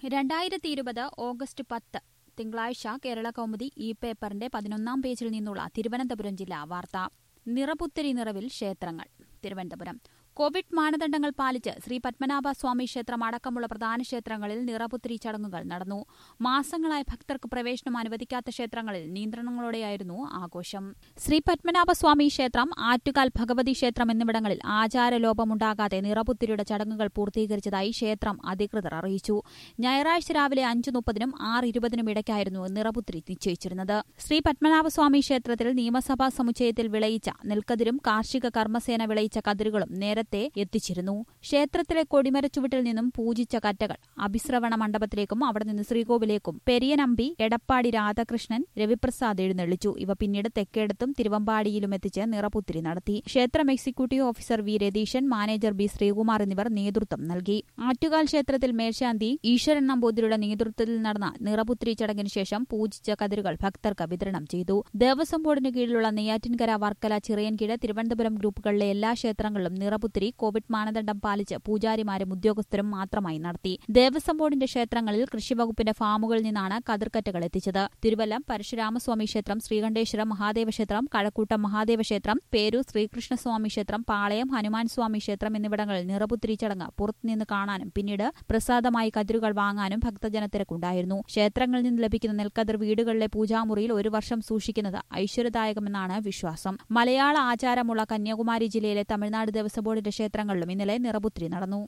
രണ്ടായിരത്തി ഇരുപത് ഓഗസ്റ്റ് പത്ത് തിങ്കളാഴ്ച കേരള കൗമുദി ഈ പേപ്പറിന്റെ പതിനൊന്നാം പേജിൽ നിന്നുള്ള തിരുവനന്തപുരം ജില്ലാ വാർത്ത നിറപുത്തരി നിറവിൽ ക്ഷേത്രങ്ങൾ തിരുവനന്തപുരം കോവിഡ് മാനദണ്ഡങ്ങൾ പാലിച്ച് ശ്രീ പത്മനാഭ സ്വാമി ക്ഷേത്രം അടക്കമുള്ള പ്രധാന ക്ഷേത്രങ്ങളിൽ നിറപുത്തരി ചടങ്ങുകൾ നടന്നു മാസങ്ങളായി ഭക്തർക്ക് പ്രവേശനം അനുവദിക്കാത്ത ക്ഷേത്രങ്ങളിൽ നിയന്ത്രണങ്ങളോടെയായിരുന്നു ആഘോഷം ശ്രീ പത്മനാഭ സ്വാമി ക്ഷേത്രം ആറ്റുകാൽ ഭഗവതി ക്ഷേത്രം എന്നിവിടങ്ങളിൽ ആചാരലോപമുണ്ടാകാതെ നിറപുത്തിരിയുടെ ചടങ്ങുകൾ പൂർത്തീകരിച്ചതായി ക്ഷേത്രം അധികൃതർ അറിയിച്ചു ഞായറാഴ്ച രാവിലെ അഞ്ചു മുപ്പതിനും ആറ് ഇരുപതിനും ഇടയ്ക്കായിരുന്നു നിറപുത്തിരി നിശ്ചയിച്ചിരുന്നത് ശ്രീ പത്മനാഭസ്വാമി ക്ഷേത്രത്തിൽ നിയമസഭാ സമുച്ചയത്തിൽ വിളയിച്ച നെൽക്കതിരും കാർഷിക കർമ്മസേന വിളയിച്ച കതിരുകളും നേരത്തെ എത്തിച്ചിരുന്നു ക്ഷേത്രത്തിലെ കൊടിമരച്ചുവട്ടിൽ നിന്നും പൂജിച്ച കറ്റകൾ അഭിശ്രവണ മണ്ഡപത്തിലേക്കും അവിടെ നിന്ന് ശ്രീകോവിലേക്കും പെരിയനമ്പി എടപ്പാടി രാധാകൃഷ്ണൻ രവിപ്രസാദ് എഴുന്നള്ളിച്ചു ഇവ പിന്നീട് തെക്കേടത്തും തിരുവമ്പാടിയിലും എത്തിച്ച് നിറപുത്തിരി നടത്തി ക്ഷേത്രം executive officer V Ratheeshan manager B Sreekumar എന്നിവർ നേതൃത്വം നൽകി ആറ്റുകാൽ ക്ഷേത്രത്തിൽ മേൽശാന്തി ഈശ്വരൻ നമ്പൂതിരിയുടെ നേതൃത്വത്തിൽ നടന്ന നിറപുത്തിരി ചടങ്ങിന് ശേഷം പൂജിച്ച കതിരുകൾ ഭക്തർക്ക് വിതരണം ചെയ്തു ദേവസ്വം ബോർഡിന് കീഴിലുള്ള നെയ്യാറ്റിൻകര വർക്കല ചിറയൻകീഴ് തിരുവനന്തപുരം ഗ്രൂപ്പുകളിലെ എല്ലാ ക്ഷേത്രങ്ങളിലും നിറപുത്തിരി കോവിഡ് മാനദണ്ഡം പാലിച്ച് പൂജാരിമാരും ഉദ്യോഗസ്ഥരും മാത്രമായി നടത്തി ദേവസ്വം ബോർഡിന്റെ ക്ഷേത്രങ്ങളിൽ കൃഷിവകുപ്പിന്റെ ഫാമുകളിൽ നിന്നാണ് കതിർക്കറ്റകൾ എത്തിച്ചത് തിരുവല്ലം പരശുരാമസ്വാമി ക്ഷേത്രം ശ്രീകണ്ഠേശ്വരം മഹാദേവ ക്ഷേത്രം കഴക്കൂട്ടം മഹാദേവ ക്ഷേത്രം പേരൂർ ശ്രീകൃഷ്ണസ്വാമി ക്ഷേത്രം പാളയം ഹനുമാൻ സ്വാമി ക്ഷേത്രം എന്നിവിടങ്ങളിൽ നിറപുത്തിരി ചടങ്ങ് പുറത്തുനിന്ന് കാണാനും പിന്നീട് പ്രസാദമായി കതിരുകൾ വാങ്ങാനും ഭക്തജനത്തിരക്കുണ്ടായിരുന്നു ക്ഷേത്രങ്ങളിൽ നിന്ന് ലഭിക്കുന്ന നെൽക്കതിർ വീടുകളിലെ പൂജാമുറിയിൽ ഒരു വർഷം സൂക്ഷിക്കുന്നത് ഐശ്വര്യദായകമെന്നാണ് വിശ്വാസം മലയാള ആചാരമുള്ള കന്യാകുമാരി ജില്ലയിലെ തമിഴ്നാട് ദേവസ്വം ബോർഡിന്റെ ക്ഷേത്രങ്ങളിലും ഇന്നലെ നിറപുത്തിരി നടന്നു